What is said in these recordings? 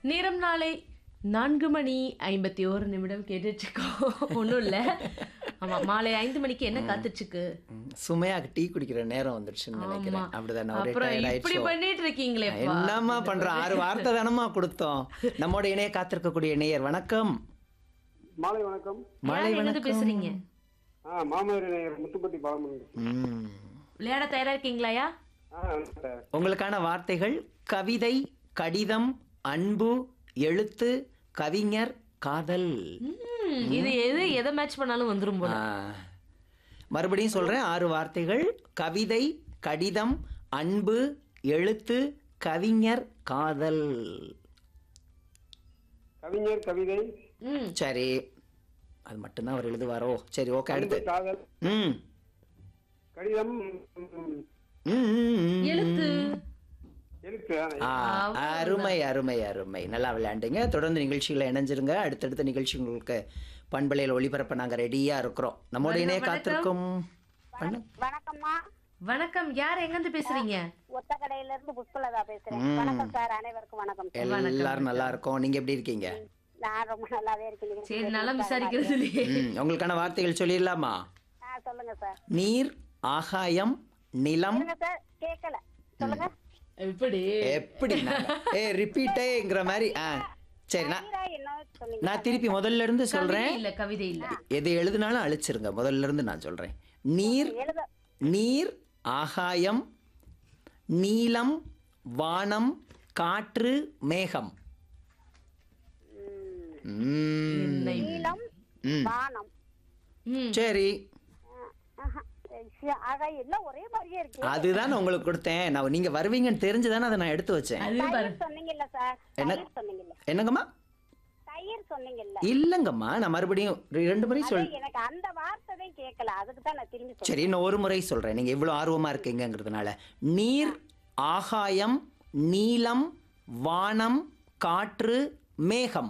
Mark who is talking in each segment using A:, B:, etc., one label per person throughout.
A: நேரம் நாளை நான்கு மணி ஐம்பத்தி ஓரு நிமிடம் கேட்டுட்ருக்கோம் ஒன்றும் இல்லை ஆமா மாலை ஐந்து மணிக்கு என்ன காத்துட்ருக்கு
B: ம், சுமையாக்கு டீ குடிக்கிற நேரம் வந்துடுச்சுன்னு
A: ஆமா
B: நினைக்கிறேன் அப்படிதானே ஒரே
A: அப்புறம்
B: tired
A: இப்படி
B: ஆயிடுச்சோ?
A: பண்ணிட்டு இருக்கீங்களே
B: என்னம்மா பண்றோம் ஆறு வார்த்தை தானம்மா கொடுத்தோம் நம்மோட இணைய காத்திருக்கக்கூடிய நேயர் வணக்கம்
C: மாலை வணக்கம்
B: மாலை
A: எங்கிருந்து
B: வணக்கம்
A: பேசுறீங்க
C: ஆ மாமனார் நேயர் முத்துப்பட்டி பாலமன்
B: ம்.
A: விளையாட தயாரா இருக்கீங்களாயா
C: ஆ சார்
B: உங்களுக்கான வார்த்தைகள் கவிதை கடிதம் அன்பு எழுத்து கவிஞர் காதல்
A: ம், இது எது எதை மேட்ச் பண்ணாலும் வந்துரும் போல
B: ஆ. மறுபடியும் சொல்றேன் ஆறு வார்த்தைகள் கவிதை கடிதம் அன்பு எழுத்து கவிஞர் காதல்
C: கவிஞர் கவிதை
A: ம்
B: சரி அது மட்டும்தான் அவர் எழுதுவாரோ சரி ஓகே அடுத்து
C: அன்பு, காதல்
B: ம்
C: கடிதம் ம்,
B: ம், ம், ம்.
A: எழுத்து
C: எழுத்து ஆ,
B: ஆ, அருமை அருமை அருமை நல்லா விளையாண்டீங்க தொடர்ந்து நிகழ்ச்சிகளை இணைஞ்சிருங்க அடுத்தடுத்த நிகழ்ச்சி உங்களுக்கு பண்பலையில் ஒளிபரப்ப நாங்க ரெடியா இருக்கிறோம் நம்மோட இணைய காத்திருக்கும் பண்ணு.
D: வணக்கம்மா
A: வணக்கம் யார் எங்கிருந்து பேசுறீங்க
D: ஒத்தக்கடையில இருந்து புஷ்பலதா பேசுறேன் வணக்கம் சார் அனைவருக்கும் வணக்கம்
B: எல்லாரும் நல்லா இருக்கோம் நீங்க எப்படி இருக்கீங்க
D: நான் ரொம்ப நல்லாவே இருக்கேன்
A: சரி நலம் விசாரிக்கிறது இல்லையே
B: ம், உங்களுக்கான வார்த்தைகள் சொல்லிடலாமா
D: ஆ சொல்லுங்க சார்
B: நீர் ஆகாயம் நிலம்
D: சொல்லுங்க சார் கேட்கல சொல்லுங்க
A: எப்படி
B: எப்படி ஏ ரிப்பீட்டேங்கிற மாதிரி ஆ சரி நான்
D: நீரா என்ன சொன்னீங்க
B: நான் திருப்பி முதல்ல இருந்து சொல்றேன்
A: இல்ல கவிதை இல்ல
B: எது எழுதுனாலும் அழிச்சிருங்க முதல்ல இருந்து நான் சொல்றேன் நீர்
D: எழுத
B: நீர் ஆகாயம் நீலம் வானம் காற்று மேகம் ம்.
D: நீளம்
B: ம்.
D: வானம்
A: ம்
B: சரி
D: ஆஹா. சரி, ஆக எல்லாம் ஒரே மாதிரியே இருக்கு
B: அதுதான் நான் உங்களுக்கு கொடுத்தேன் நான் நீங்க வருவீங்கன்னு தெரிஞ்சுதானே அதை நான் எடுத்து வச்சேன்
A: அது பாரு
D: தயிர் சொன்னீங்கல்ல சார்
B: என்ன?
D: தயிர் சொன்னீங்கல்ல
B: என்னங்கம்மா
D: தயிர் சொன்னீங்கல்ல
B: இல்லங்கம்மா நான் மறுபடியும் ரெண்டு முறை சொல்
D: அது எனக்கு அந்த வார்த்தை தான் கேட்கல அதுக்கு தான் நான் திரும்பி சொல்றேன்
B: சரி இன்னும் ஒரு முறை சொல்றேன் நீங்க இவ்வளவு ஆர்வமா இருக்கீங்கங்கிறதுனால நீர் ஆகாயம் நீலம் வானம் காற்று மேகம்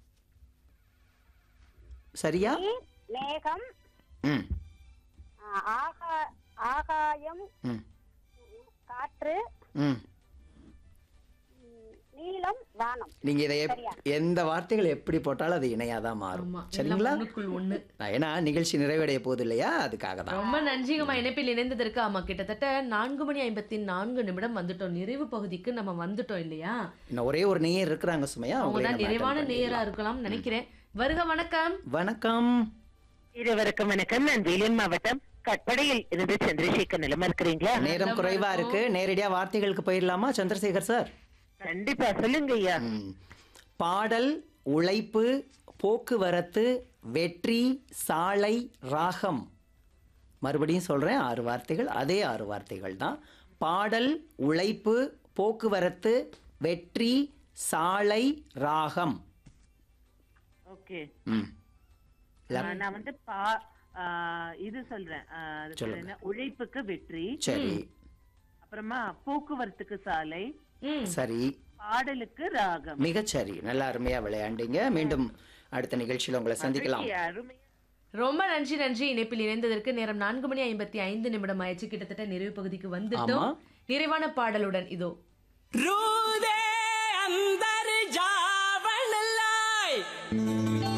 B: சரியா
D: நீர் மேகம்
B: ம்
D: ஆ, ஆகா ஆகாயம்
B: ம்
D: காற்று
B: ம்
D: ம், நீலம் வானம்
B: நீங்க இதை எப்-
D: சரியா.
B: எந்த வார்த்தைகள் எப்படி போட்டாலும் அது இணையாதான் மாறும்
A: ஆமா
B: சரிங்களா
A: எல்லாம் ஒண்ணுக்குள் ஒண்ணு
B: நான் ஏன்னா நிகழ்ச்சி நிறைவடைய போகுது இல்லையா அதுக்காக தான்
A: ரொம்ப நன்றிங்கம்மா இணைப்பில் இணைந்ததற்கு ஆமா கிட்டத்தட்ட நான்கு மணி ஐம்பத்தி நான்கு நிமிடம் வந்துட்டோம் நிறைவு பகுதிக்கு நம்ம வந்துட்டோம் இல்லையா
B: இன்னும் ஒரே ஒரு நேயர் இருக்கிறாங்க சுமையா
A: அவங்க
B: அவங்களே
A: தான்
B: நம்ம
A: நிறைவான
B: attend
A: நேரா
B: பண்ணிடலாம்.
A: இருக்கலாம் நினைக்கிறேன் வருக வணக்கம்
B: வணக்கம்
E: இருவருக்கும் வணக்கம் நான் வேலூர் மாவட்டம் கட்படையில் இருந்து சந்திரசேகர் நிலமா இருக்கிறீங்களா
B: நேரம் குறைவா இருக்கு நேரடியா வார்த்தைகளுக்கு போயிடலாமா சந்திரசேகர் சார்
E: கண்டிப்பா சொல்லுங்க ஐயா
B: ம். பாடல் உழைப்பு போக்குவரத்து வெற்றி சாலை ராகம் மறுபடியும் சொல்றேன் ஆறு வார்த்தைகள் அதே ஆறு வார்த்தைகள் தான் பாடல் உழைப்பு போக்குவரத்து வெற்றி சாலை ராகம்
E: ஓகே
B: ம். ல-
E: நான் வந்து பா ஆ, இது சொல்றேன் ஆ, அது பேர்
B: சொல்லுங்க.
E: என்ன? உழைப்புக்கு வெற்றி
B: சரி
E: அப்புறமா போக்குவரத்துக்கு சாலை
A: ம்
B: சரி
E: பாடலுக்கு ராகம்
B: மிகச்சரி நல்லா அருமையா விளையாண்டீங்க மீண்டும் அடுத்த நிகழ்ச்சியில உங்களை சந்திக்கலாம்
E: அருமை
A: ரொம்ப நன்றி நன்றி இணைப்பில் இணைந்ததற்கு நேரம் நான்கு மணி ஐம்பத்தி ஐந்து நிமிடம் ஆயிடுச்சு கிட்டத்தட்ட நிறைவு பகுதிக்கு வந்துட்டோம்
B: ஆமா.
A: நிறைவான பாடலுடன் இதோ
F: रूदे अंदर जावन लाए